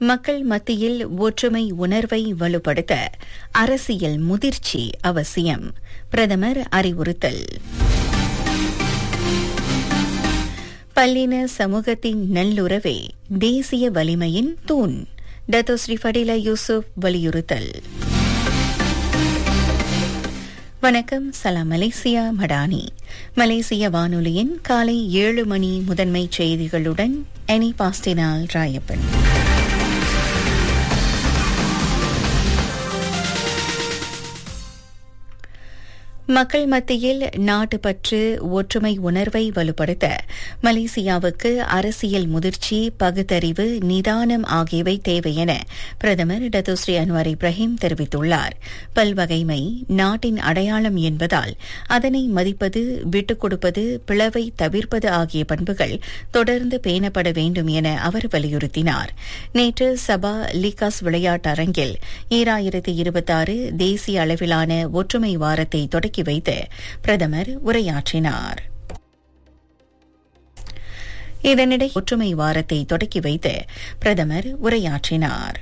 மக்கள் மத்தியில் ஒற்றுமை உணர்வை வலுப்படுத்த அரசியல் முதிர்ச்சி அவசியம் பிரதமர் அறிவுறுத்தல் பல்லின சமூகத்தின் நல்லுறவே தேசிய வலிமையின் தூண் டத்தோஸ்ரீ ஃபடிலா யூசுப் வலியுறுத்தல் வணக்கம் சலாம் மலேசியா மடானி மலேசிய வானொலியின் காலை ஏழு மணி முதன்மை செய்திகளுடன் எனி பாஸ்டினால் ராயப்பன் மக்கள் மத்தியில் நாட்டுப்பற்று ஒற்றுமை உணர்வை வலுப்படுத்த மலேசியாவுக்கு அரசியல் முதிர்ச்சி பகுத்தறிவு நிதானம் ஆகியவை தேவை என பிரதமர் டத்துஸ்ரீ அன்வார் இப்ராஹிம் தெரிவித்துள்ளார் பல்வகைமை நாட்டின் அடையாளம் என்பதால் அதனை மதிப்பது விட்டுக் கொடுப்பது பிளவை தவிர்ப்பது ஆகிய பண்புகள் தொடர்ந்து பேணப்பட வேண்டும் என அவர் வலியுறுத்தினார் நேற்று சபா லிகாஸ் விளையாட்டு அரங்கில் ஈராயிரத்தி இருபத்தாறு தேசிய அளவிலான ஒற்றுமை வாரத்தை தொடக்கி தொடக்கி வைத்து பிரதமர் உரையாற்றினார் இதனிடையே ஒற்றுமை வாரத்தை தொடக்கி வைத்து பிரதமர் உரையாற்றினார்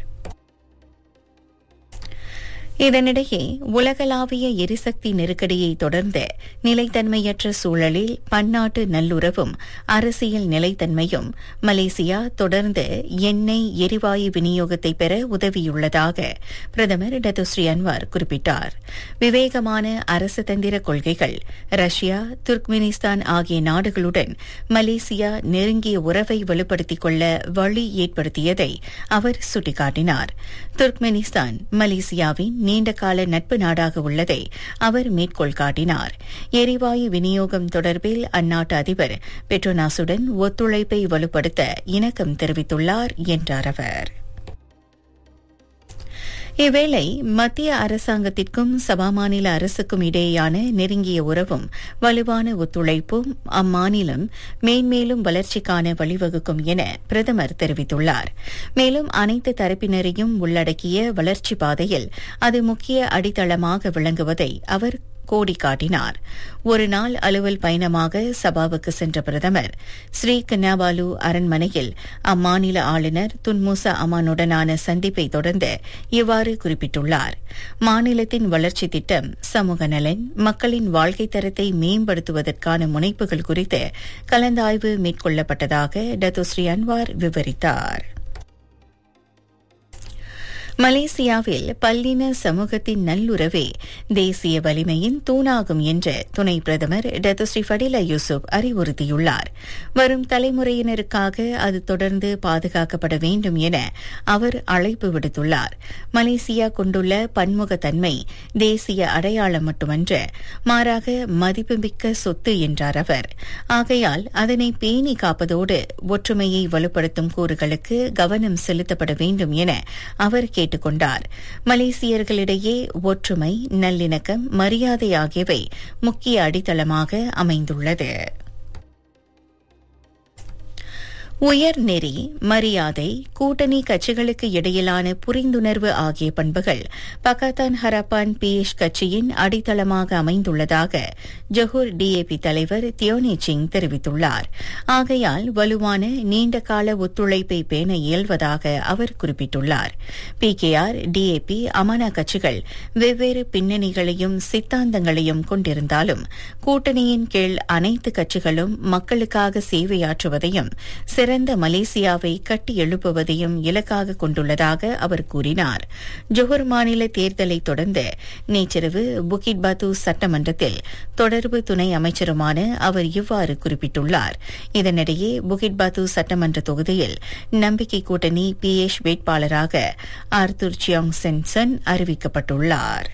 இதனிடையே உலகளாவிய எரிசக்தி நெருக்கடியை தொடர்ந்து நிலைத்தன்மையற்ற சூழலில் பன்னாட்டு நல்லுறவும் அரசியல் நிலைத்தன்மையும் மலேசியா தொடர்ந்து எண்ணெய் எரிவாயு விநியோகத்தை பெற உதவியுள்ளதாக பிரதமர் டத்துஸ்ரீ அன்வார் குறிப்பிட்டார் விவேகமான அரசு தந்திர கொள்கைகள் ரஷ்யா துர்க்மெனிஸ்தான் ஆகிய நாடுகளுடன் மலேசியா நெருங்கிய உறவை வலுப்படுத்திக் கொள்ள வழி ஏற்படுத்தியதை அவர் சுட்டிக்காட்டினார் துர்க்மெனிஸ்தான் மலேசியாவின் நீண்டகால நட்பு நாடாக உள்ளதை அவர் மேற்கோள் காட்டினார் எரிவாயு விநியோகம் தொடர்பில் அந்நாட்டு அதிபர் பெட்ரோனாசுடன் ஒத்துழைப்பை வலுப்படுத்த இணக்கம் தெரிவித்துள்ளார் என்றார் அவர் இவ்வேளை மத்திய அரசாங்கத்திற்கும் சபா மாநில அரசுக்கும் இடையேயான நெருங்கிய உறவும் வலுவான ஒத்துழைப்பும் அம்மாநிலம் மேன்மேலும் வளர்ச்சிக்கான வழிவகுக்கும் என பிரதமர் தெரிவித்துள்ளார் மேலும் அனைத்து தரப்பினரையும் உள்ளடக்கிய வளர்ச்சி பாதையில் அது முக்கிய அடித்தளமாக விளங்குவதை அவர் கோடி காட்டினார் ஒரு நாள் அலுவல் பயணமாக சபாவுக்கு சென்ற பிரதமர் ஸ்ரீ கன்யாபாலு அரண்மனையில் அம்மாநில ஆளுநர் துன்முசா அமானுடனான சந்திப்பை தொடர்ந்து இவ்வாறு குறிப்பிட்டுள்ளார் மாநிலத்தின் வளர்ச்சி திட்டம் சமூக நலன் மக்களின் வாழ்க்கை தரத்தை மேம்படுத்துவதற்கான முனைப்புகள் குறித்து கலந்தாய்வு மேற்கொள்ளப்பட்டதாக டத்துஸ்ரீ அன்வார் விவரித்தார் மலேசியாவில் பல்லின சமூகத்தின் நல்லுறவே தேசிய வலிமையின் தூணாகும் என்று துணை பிரதமர் டத்துஸ்ரீ ஃபடிலா யூசுப் அறிவுறுத்தியுள்ளார் வரும் தலைமுறையினருக்காக அது தொடர்ந்து பாதுகாக்கப்பட வேண்டும் என அவர் அழைப்பு விடுத்துள்ளார் மலேசியா கொண்டுள்ள பன்முகத்தன்மை தேசிய அடையாளம் மட்டுமன்று மாறாக மதிப்புமிக்க சொத்து என்றார் அவர் ஆகையால் அதனை பேணி காப்பதோடு ஒற்றுமையை வலுப்படுத்தும் கூறுகளுக்கு கவனம் செலுத்தப்பட வேண்டும் என அவர் கேட்டுக் கொண்டார் மலேசியர்களிடையே ஒற்றுமை நல்லிணக்கம் மரியாதை ஆகியவை முக்கிய அடித்தளமாக அமைந்துள்ளது உயர்நெறி மரியாதை கூட்டணி கட்சிகளுக்கு இடையிலான புரிந்துணர்வு ஆகிய பண்புகள் பக்காத்தான் ஹரப்பான் பிஎஷ் கட்சியின் அடித்தளமாக அமைந்துள்ளதாக ஜொஹூர் டிஏபி தலைவர் தியோனி சிங் தெரிவித்துள்ளார் ஆகையால் வலுவான நீண்டகால ஒத்துழைப்பை பேண இயல்வதாக அவர் குறிப்பிட்டுள்ளார் பிகேஆர் டிஏபி அமானா கட்சிகள் வெவ்வேறு பின்னணிகளையும் சித்தாந்தங்களையும் கொண்டிருந்தாலும் கூட்டணியின் கீழ் அனைத்து கட்சிகளும் மக்களுக்காக சேவையாற்றுவதையும் சிறந்த மலேசியாவை கட்டி எழுப்புவதையும் இலக்காக கொண்டுள்ளதாக அவர் கூறினார் ஜொஹர் மாநில தேர்தலை தொடர்ந்து நேற்றிரவு புகிட் பாத்து சட்டமன்றத்தில் தொடர்பு துணை அமைச்சருமான அவர் இவ்வாறு குறிப்பிட்டுள்ளார் இதனிடையே புகிட் பாத்து சட்டமன்ற தொகுதியில் நம்பிக்கை கூட்டணி பிஎஷ் வேட்பாளராக ஆர்த்தூர் சியோங் சென்சன் அறிவிக்கப்பட்டுள்ளார்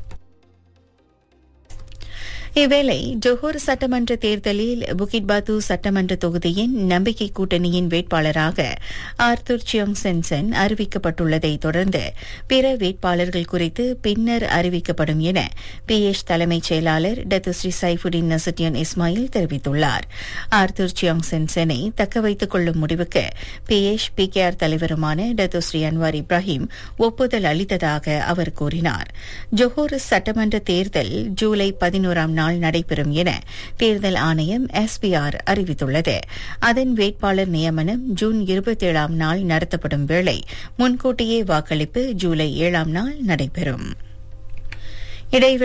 இவ்வேளை ஜொஹூர் சட்டமன்ற தேர்தலில் புகிட் பாத்து சட்டமன்ற தொகுதியின் நம்பிக்கை கூட்டணியின் வேட்பாளராக ஆர்த்தூர் சியோங் சென்சன் அறிவிக்கப்பட்டுள்ளதை தொடர்ந்து பிற வேட்பாளர்கள் குறித்து பின்னர் அறிவிக்கப்படும் என பிஎஷ் தலைமைச் செயலாளர் டத்துஸ்ரீ சைஃபுடின் நசட்டியன் இஸ்மாயில் தெரிவித்துள்ளார் ஆர்த்தூர் சியோங் சென்சனை தக்க வைத்துக் கொள்ளும் முடிவுக்கு பிஎஷ் பிகேஆர் தலைவருமான டத்துஸ்ரீ அன்வார் இப்ராஹிம் ஒப்புதல் அளித்ததாக அவர் கூறினார் ஜொஹூர் சட்டமன்ற தேர்தல் ஜூலை பதினோராம் நாள் நடைபெறும் என தேர்தல் ஆணையம் எஸ்பிஆர் அறிவித்துள்ளது அதன் வேட்பாளர் நியமனம் ஜூன் இருபத்தேழாம் நாள் நடத்தப்படும் வேளை முன்கூட்டியே வாக்களிப்பு ஜூலை ஏழாம் நாள் நடைபெறும் இடைவெளி